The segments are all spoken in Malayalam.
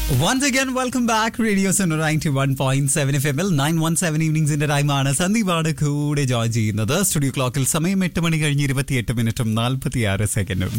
Once again, welcome back. Radio Center 91.7 FM ൽ 917 ഈവനിങ്സിന്റെ ടൈമാണ് സന്ദീപാണ് കൂടെ ജോയിൻ ചെയ്യുന്നത് സ്റ്റുഡിയോ ക്ലോക്കിൽ സമയം എട്ട് മണി കഴിഞ്ഞ് ഇരുപത്തിയെട്ട് മിനിറ്റും നാൽപ്പത്തിയാറ് സെക്കൻഡും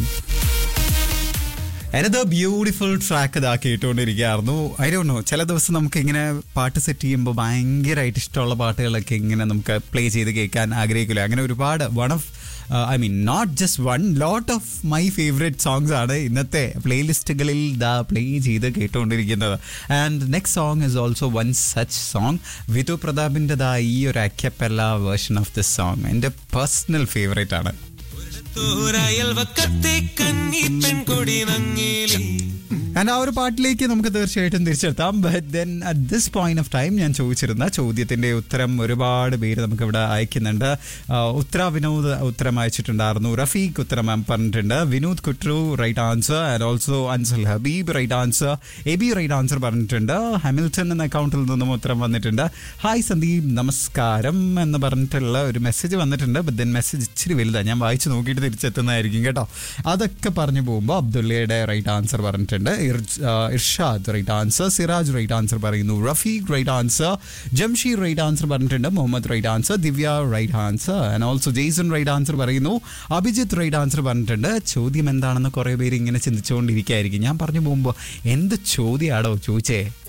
എനത് ബ്യൂട്ടിഫുൾ ട്രാക്ക് ഇതാ കേട്ടുകൊണ്ടിരിക്കുകയായിരുന്നു ഐ ഡോ നോ ചില ദിവസം നമുക്ക് ഇങ്ങനെ പാട്ട് സെറ്റ് ചെയ്യുമ്പോൾ ഭയങ്കരമായിട്ട് ഇഷ്ടമുള്ള പാട്ടുകളൊക്കെ ഇങ്ങനെ നമുക്ക് പ്ലേ ചെയ്ത് കേൾക്കാൻ ആഗ്രഹിക്കില്ല അങ്ങനെ ഒരുപാട് one of I mean not just one lot of my favourite songs ആണ് ഇന്നത്തെ പ്ലേലിസ്റ്റുകളിൽ ദാ പ്ലേ ചെയ്ത് കേട്ടുകൊണ്ടിരിക്കുന്നത് and next song is also one such song Vidhu പ്രതാപിൻ്റെ ദാ ഈ ഒരു അക്കപ്പല്ല വേർഷൻ ഓഫ് ദിസ് സോങ് എൻ്റെ പേഴ്സണൽ ഫേവറേറ്റ് ആണ് തോരയൽവക്കത്തെ കന്നി പെൺകൊടി നങ്ങേലി ആൻഡ് ആ ഒരു പാട്ടിലേക്ക് നമുക്ക് തീർച്ചയായിട്ടും തിരിച്ചെത്താം but then at this point of time ഞാൻ ചോദിച്ചിരുന്ന ചോദ്യത്തിന്റെ ഉത്തരം ഒരുപാട് പേര് നമുക്ക് ഇവിടെ അയക്കുന്നുണ്ട് ആ, ഉത്തര വിനോദ് ഉത്തരം അയച്ചിട്ടുണ്ടായിരുന്നു റഫീഖ് ഉത്തരം പറഞ്ഞിട്ടുണ്ട് വിനോദ് കുട്രു right answer and also Ansal Habeeb right answer A B right answer പറഞ്ഞിട്ടുണ്ട് ഹാമിൽട്ടൺ എന്ന അക്കൗണ്ടിൽ നിന്നും ഉത്തരം വന്നിട്ടുണ്ട് ഹായ് സന്ദീപ് നമസ്കാരം എന്ന് പറഞ്ഞിട്ടുള്ള ഒരു മെസ്സേജ് വന്നിട്ടുണ്ട് ബട്ട് ദെൻ മെസ്സേജ് ഇച്ചിരി വലുതാണ് ഞാൻ വായിച്ച് നോക്കിയിട്ട് തിരിച്ചെത്തുന്നതായിരിക്കും കേട്ടോ അതൊക്കെ പറഞ്ഞു പോകുമ്പോൾ അബ്ദുള്ളയുടെ റൈറ്റ് ആൻസർ പറഞ്ഞിട്ടുണ്ട് ഇർജ്- ആ, Irshad right answer Siraj right answer പറയുന്നു Rafeeq right answer Jamsheer right answer പറഞ്ഞിട്ടുണ്ട് Muhammad right answer Divya right answer and also Jason right answer പറയുന്നു അഭിജിത്ത് റൈറ്റ് ആൻസർ പറഞ്ഞിട്ടുണ്ട് ചോദ്യം എന്താണെന്ന് കുറേ പേര് ഇങ്ങനെ ചിന്തിച്ചുകൊണ്ടിരിക്കുകയായിരിക്കും ഞാൻ പറഞ്ഞു പോകുമ്പോൾ എന്ത് ചോദ്യമാണോ ചോദിച്ചേ